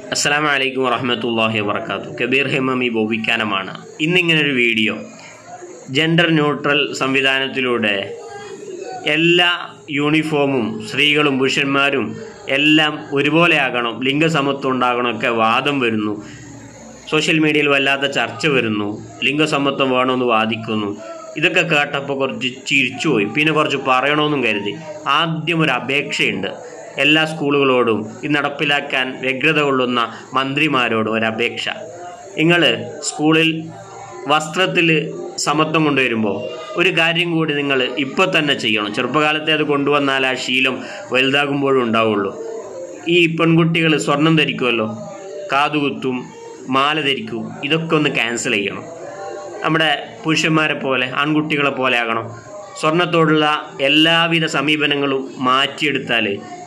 അസ്സലാമു അലൈക്കും വറഹമത്തല്ലാഹി വാബർക്കാത്തു കബീർ ഹിമമി ബോബിക്കാനമാണ് ഇന്നിങ്ങനൊരു വീഡിയോ ജെൻഡർ ന്യൂട്രൽ സംവിധാനത്തിലൂടെ എല്ലാ യൂണിഫോമും സ്ത്രീകളും പുരുഷന്മാരും എല്ലാം ഒരുപോലെ ആകണം ലിംഗസമത്വം ഉണ്ടാകണമൊക്കെ വാദം വരുന്നു സോഷ്യൽ മീഡിയയിൽ വല്ലാത്ത ചർച്ച വരുന്നു ലിംഗസമത്വം വേണമെന്ന് വാദിക്കുന്നു ഇതൊക്കെ കേട്ടപ്പോൾ കുറച്ച് ചിരിച്ചുപോയി പിന്നെ കുറച്ച് പറയണമെന്നും കരുതി ആദ്യം ഒരു അപേക്ഷയുണ്ട് എല്ലാ സ്കൂളുകളോടും ഇത് നടപ്പിലാക്കാൻ വ്യഗ്രത കൊള്ളുന്ന മന്ത്രിമാരോടും ഒരു അപേക്ഷ നിങ്ങൾ സ്കൂളിൽ വസ്ത്രത്തിൽ സമത്വം കൊണ്ടുവരുമ്പോൾ ഒരു കാര്യം കൂടി നിങ്ങൾ ഇപ്പോൾ തന്നെ ചെയ്യണം ചെറുപ്പകാലത്തെ അത് കൊണ്ടുവന്നാൽ ആ ശീലം വലുതാകുമ്പോഴും ഉണ്ടാവുള്ളൂ ഈ പെൺകുട്ടികൾ സ്വർണം ധരിക്കുമല്ലോ കാതുകുത്തും മാല ധരിക്കും ഇതൊക്കെ ഒന്ന് ക്യാൻസൽ ചെയ്യണം നമ്മുടെ പുരുഷന്മാരെ പോലെ ആൺകുട്ടികളെ പോലെ ആകണം സ്വർണത്തോടുള്ള എല്ലാവിധ സമീപനങ്ങളും മാറ്റിയെടുത്താൽ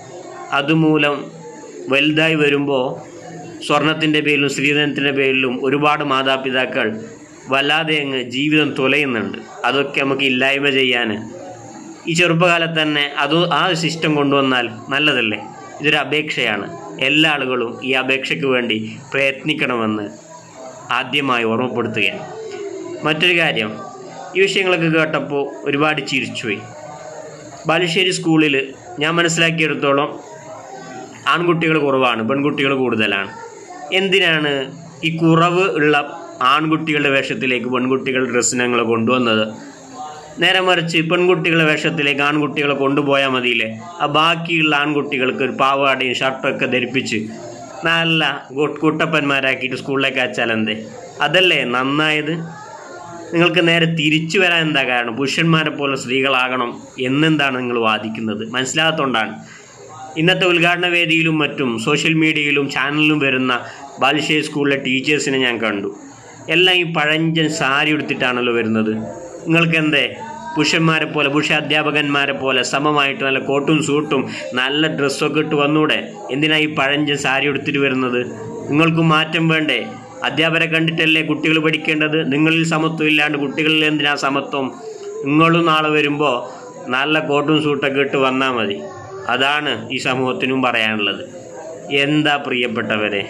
അതുമൂലം വലുതായി വരുമ്പോൾ സ്വർണത്തിൻ്റെ പേരിലും സ്ത്രീധനത്തിൻ്റെ പേരിലും ഒരുപാട് മാതാപിതാക്കൾ വല്ലാതെ അങ്ങ് ജീവിതം തുലയുന്നുണ്ട് അതൊക്കെ നമുക്ക് ഇല്ലായ്മ ചെയ്യാൻ ഈ ചെറുപ്പകാലത്ത് തന്നെ അത് ആ സിസ്റ്റം കൊണ്ടുവന്നാൽ നല്ലതല്ലേ ഇതൊരു അപേക്ഷയാണ് എല്ലാ ആളുകളും ഈ അപേക്ഷയ്ക്ക് വേണ്ടി പ്രയത്നിക്കണമെന്ന് ആദ്യമായി ഓർമ്മപ്പെടുത്തുകയാണ് മറ്റൊരു കാര്യം ഈ വിഷയങ്ങളൊക്കെ കേട്ടപ്പോൾ ഒരുപാട് ചിരിച്ചുപോയി ബാലുശ്ശേരി സ്കൂളിൽ ഞാൻ മനസ്സിലാക്കിയെടുത്തോളം ആൺകുട്ടികൾ കുറവാണ് പെൺകുട്ടികൾ കൂടുതലാണ് എന്തിനാണ് ഈ കുറവ് ഉള്ള ആൺകുട്ടികളുടെ വേഷത്തിലേക്ക് പെൺകുട്ടികളുടെ ഡ്രസ്സിനെ ഞങ്ങൾ കൊണ്ടുവന്നത് നേരെ മറിച്ച് പെൺകുട്ടികളുടെ വേഷത്തിലേക്ക് ആൺകുട്ടികളെ കൊണ്ടുപോയാൽ മതിയില്ലേ ആ ബാക്കിയുള്ള ആൺകുട്ടികൾക്ക് ഒരു പാവാടയും ഷർട്ടൊക്കെ ധരിപ്പിച്ച് നല്ല ഗു- കുട്ടപ്പന്മാരാക്കിയിട്ട് സ്കൂളിലേക്ക് അയച്ചാൽ എന്തേ അതല്ലേ നന്നായത് നിങ്ങൾക്ക് നേരെ തിരിച്ചു വരാൻ എന്താ കാരണം പുരുഷന്മാരെ പോലെ സ്ത്രീകളാകണം എന്നെന്താണ് നിങ്ങൾ വാദിക്കുന്നത് മനസ്സിലാകാത്തതുകൊണ്ടാണ് ഇന്നത്തെ ഉദ്ഘാടന വേദിയിലും മറ്റും സോഷ്യൽ മീഡിയയിലും ചാനലിലും വരുന്ന ബാലുശ്ശേരി സ്കൂളിലെ ടീച്ചേഴ്സിനെ ഞാൻ കണ്ടു എല്ലാം ഈ പഴഞ്ചൻ സാരി ഉടുത്തിട്ടാണല്ലോ വരുന്നത് നിങ്ങൾക്ക് എന്തേ പുരുഷന്മാരെ പോലെ പുരുഷ അധ്യാപകന്മാരെ പോലെ സമമായിട്ട് നല്ല കോട്ടും സൂട്ടും നല്ല ഡ്രസ്സൊക്കെ ഇട്ട് വന്നൂടെ എന്തിനാ ഈ പഴഞ്ചൻ സാരി ഉടുത്തിട്ട് വരുന്നത് നിങ്ങൾക്ക് മാറ്റം വേണ്ടേ അധ്യാപകരെ കണ്ടിട്ടല്ലേ കുട്ടികൾ പഠിക്കേണ്ടത് നിങ്ങളിൽ സമത്വം ഇല്ലാണ്ട് കുട്ടികളിൽ എന്തിനാ സമത്വം നിങ്ങളും നാളെ വരുമ്പോൾ നല്ല കോട്ടും സൂട്ടൊക്കെ ഇട്ട് വന്നാൽ മതി അതാണ് ഈ സമൂഹത്തിനും പറയാനുള്ളത് എന്താ പ്രിയപ്പെട്ടവരെ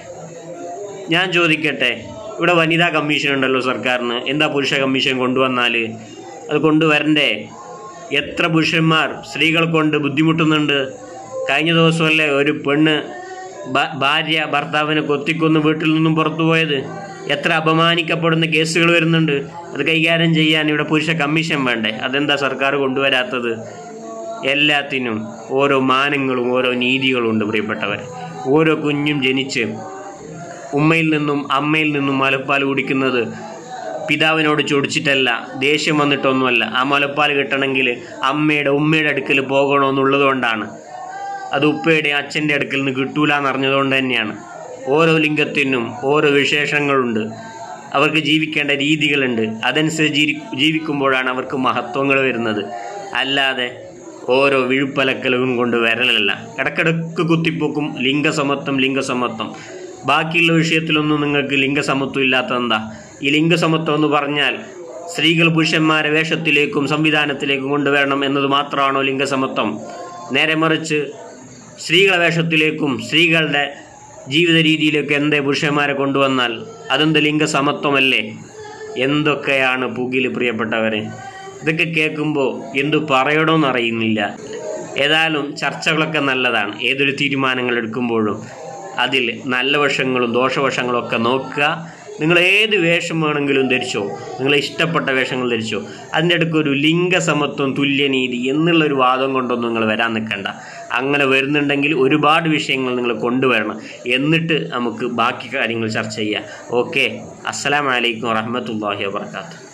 ഞാൻ ചോദിക്കട്ടെ ഇവിടെ വനിതാ കമ്മീഷൻ ഉണ്ടല്ലോ സർക്കാരിന് എന്താ പുരുഷ കമ്മീഷൻ കൊണ്ടുവന്നാൽ അത് കൊണ്ടുവരണ്ടേ എത്ര പുരുഷന്മാർ സ്ത്രീകൾ കൊണ്ട് ബുദ്ധിമുട്ടുന്നുണ്ട് കഴിഞ്ഞ ദിവസമല്ലേ ഒരു പെണ്ണ് ഭ- ഭാര്യ ഭർത്താവിനെ കൊത്തിക്കൊന്ന് വീട്ടിൽ നിന്നും പുറത്തു പോയത് എത്ര അപമാനിക്കപ്പെടുന്ന കേസുകൾ വരുന്നുണ്ട് അത് കൈകാര്യം ചെയ്യാൻ ഇവിടെ പുരുഷ കമ്മീഷൻ വേണ്ടേ അതെന്താ സർക്കാർ കൊണ്ടുവരാത്തത് എല്ലാത്തിനും ഓരോ മാനങ്ങളും ഓരോ നീതികളും ഉണ്ട് പ്രിയപ്പെട്ടവർ ഓരോ കുഞ്ഞും ജനിച്ച് ഉമ്മയിൽ നിന്നും അമ്മയിൽ നിന്നും മുലപ്പാൽ കുടിക്കുന്നത് പിതാവിനോട് ചൊടിച്ചിട്ടല്ല ദേഷ്യം വന്നിട്ടൊന്നുമല്ല ആ മുലപ്പാൽ കിട്ടണമെങ്കിൽ അമ്മയുടെ ഉമ്മയുടെ അടുക്കൽ പോകണമെന്നുള്ളത് കൊണ്ടാണ് അത് ഉപ്പയുടെ അച്ഛൻ്റെ അടുക്കൽ നിന്ന് കിട്ടൂല എന്നറിഞ്ഞതുകൊണ്ട് തന്നെയാണ് ഓരോ ലിംഗത്തിനും ഓരോ വിശേഷങ്ങളുണ്ട് അവർക്ക് ജീവിക്കേണ്ട രീതികളുണ്ട് അതനുസരിച്ച് ജീവി- ജീവിക്കുമ്പോഴാണ് അവർക്ക് മഹത്വങ്ങൾ വരുന്നത് അല്ലാതെ ഓരോ വിഴുപ്പലക്കലും കൊണ്ട് വരലല്ല ഇടക്കിടക്ക് കുത്തിപ്പോക്കും ലിംഗസമത്വം ലിംഗസമത്വം ബാക്കിയുള്ള വിഷയത്തിലൊന്നും നിങ്ങൾക്ക് ലിംഗസമത്വം ഇല്ലാത്തതെന്താ ഈ ലിംഗസമത്വം എന്ന് പറഞ്ഞാൽ സ്ത്രീകൾ പുരുഷന്മാരെ വേഷത്തിലേക്കും സംവിധാനത്തിലേക്കും കൊണ്ടുവരണം എന്നത് മാത്രമാണോ ലിംഗസമത്വം നേരെ മറിച്ച് സ്ത്രീകളെ വേഷത്തിലേക്കും സ്ത്രീകളുടെ ജീവിത രീതിയിലേക്ക് എന്തേ പുരുഷന്മാരെ കൊണ്ടുവന്നാൽ അതെന്ത് ലിംഗസമത്വമല്ലേ എന്തൊക്കെയാണ് പുകിൽ പ്രിയപ്പെട്ടവരെ ഇതൊക്കെ കേൾക്കുമ്പോൾ എന്തു പറയണമെന്ന് അറിയുന്നില്ല ഏതായാലും ചർച്ചകളൊക്കെ നല്ലതാണ് ഏതൊരു തീരുമാനങ്ങൾ എടുക്കുമ്പോഴും അതിൽ നല്ല വശങ്ങളും ദോഷവശങ്ങളും ഒക്കെ നോക്കുക നിങ്ങൾ ഏത് വേഷം വേണമെങ്കിലും ധരിച്ചോ നിങ്ങളെ ഇഷ്ടപ്പെട്ട വേഷങ്ങൾ ധരിച്ചോ അതിൻ്റെ അടുക്ക് ഒരു ലിംഗസമത്വം തുല്യനീതി എന്നുള്ളൊരു വാദം കൊണ്ടൊന്നും നിങ്ങൾ വരാൻ നിൽക്കണ്ട അങ്ങനെ വരുന്നുണ്ടെങ്കിൽ ഒരുപാട് വിഷയങ്ങൾ നിങ്ങൾ കൊണ്ടുവരണം എന്നിട്ട് നമുക്ക് ബാക്കി കാര്യങ്ങൾ ചർച്ച ചെയ്യാം ഓക്കെ അസ്സലാമലൈക്കും വറഹമത്തല്ലാഹി വാബർക്കാത്തു